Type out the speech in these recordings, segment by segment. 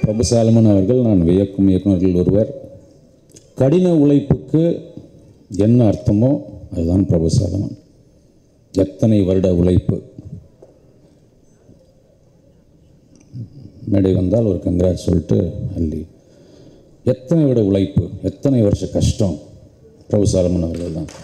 பிரபு சாலமன் அவர்கள் நான் வியக்கும் இயக்குநர்கள் ஒருவர் கடின உழைப்புக்கு என்ன அர்த்தமோ அதுதான் பிரபு சாலமன் எத்தனை வருட உழைப்பு மேடை வந்தால் ஒரு கங்க்ராட் சொல்லிட்டு அள்ளி எத்தனை விட உழைப்பு எத்தனை வருஷ கஷ்டம் பிரபு சாலமன் அவர்கள் தான்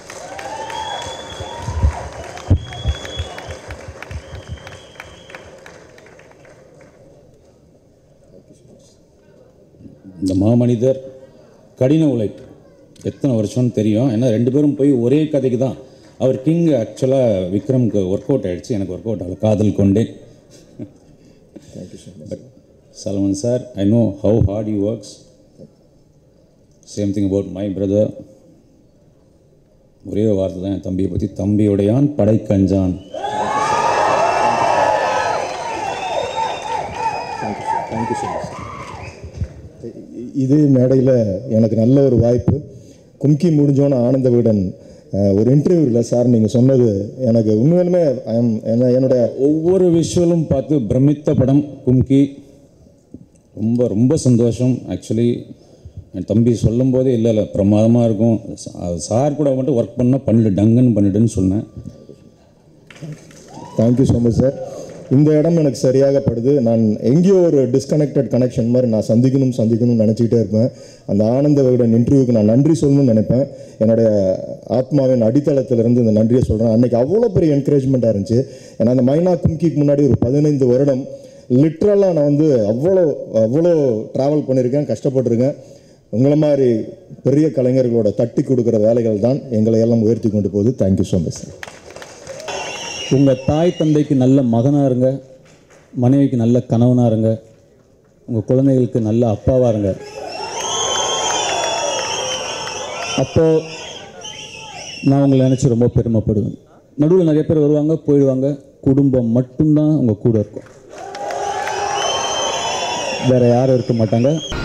இந்த மாமனிதர் கடின உழைப்பு எத்தனை வருஷம்னு தெரியும் ஏன்னா ரெண்டு பேரும் போய் ஒரே கதைக்கு தான் அவர் கிங் ஆக்சுவலாக விக்ரம்க்கு ஒர்க் அவுட் ஆயிடுச்சு எனக்கு ஒர்க் அவுட் ஆகல காதல் கொண்டேன் but Salman sir I know how hard you works same thing about my brother ஒரே வார்த்தை தான் என் தம்பியை பற்றி தம்பியுடையான் படை கஞ்சான் தேங்க்யூ ஸோ மச் இது மேடையில் எனக்கு நல்ல ஒரு வாய்ப்பு கும்கி முடிஞ்சோன்னு ஆனந்த விகடன் அஹ், ஒரு இன்டர்வியூவில் சார் நீங்கள் சொன்னது எனக்கு உண்மையிலுமே I am- என்ன- என்னுடைய ஒவ்வொரு விஷுவலும் பார்த்து பிரமித்த படம் கும்கி ரொம்ப ரொம்ப சந்தோஷம் ஆக்சுவலி என் தம்பி சொல்லும் போதே இல்லை இல்லை பிரமாதமாக இருக்கும் சா- சார் கூட மட்டும் ஒர்க் பண்ணால் பண்ணிடு டங்குன்னு பண்ணிடுன்னு சொன்னேன் தேங்க்யூ ஸோ மச் சார் இந்த இடம் எனக்கு சரியாக படுது நான் எங்கேயோ ஒரு டிஸ்கனெக்டட் கனெக்ஷன் மாதிரி நான் சந்திக்கணும் சந்திக்கணும்னு நினச்சிக்கிட்டே இருப்பேன் அந்த ஆனந்த விகடன் இன்டர்வியூக்கு நான் நன்றி சொல்லணும்னு நினைப்பேன் என்னுடைய ஆத்மாவின் அடித்தளத்திலிருந்து இந்த நன்றியை சொல்கிறேன் அன்றைக்கி அவ்வளோ பெரிய என்கரேஜ்மெண்ட்டாக இருந்துச்சு ஏன்னா அந்த மைனா கும்கிக்கு முன்னாடி ஒரு பதினைந்து வருடம் லிட்ரலாக நான் வந்து அவ்வளோ அவ்வளோ ட்ராவல் பண்ணியிருக்கேன் கஷ்டப்பட்டிருக்கேன் உங்களை மாதிரி பெரிய கலைஞர்களோட தட்டி கொடுக்குற வேலைகள் தான் எங்களை எல்லாம் உயர்த்தி கொண்டு போகுது தேங்க்யூ ஸோ மச் சார் உங்கள் தாய் தந்தைக்கு நல்ல மகனாக இருங்க மனைவிக்கு நல்ல கணவனாக இருங்க உங்கள் குழந்தைகளுக்கு நல்ல அப்பாவாக இருங்க அப்போது நான் உங்களை நினச்சி ரொம்ப பெருமைப்படுவேன் நடுவில் நிறைய பேர் வருவாங்க போயிடுவாங்க குடும்பம் மட்டும்தான் உங்கள் கூட இருக்கும் வேறு யாரும் இருக்க மாட்டாங்க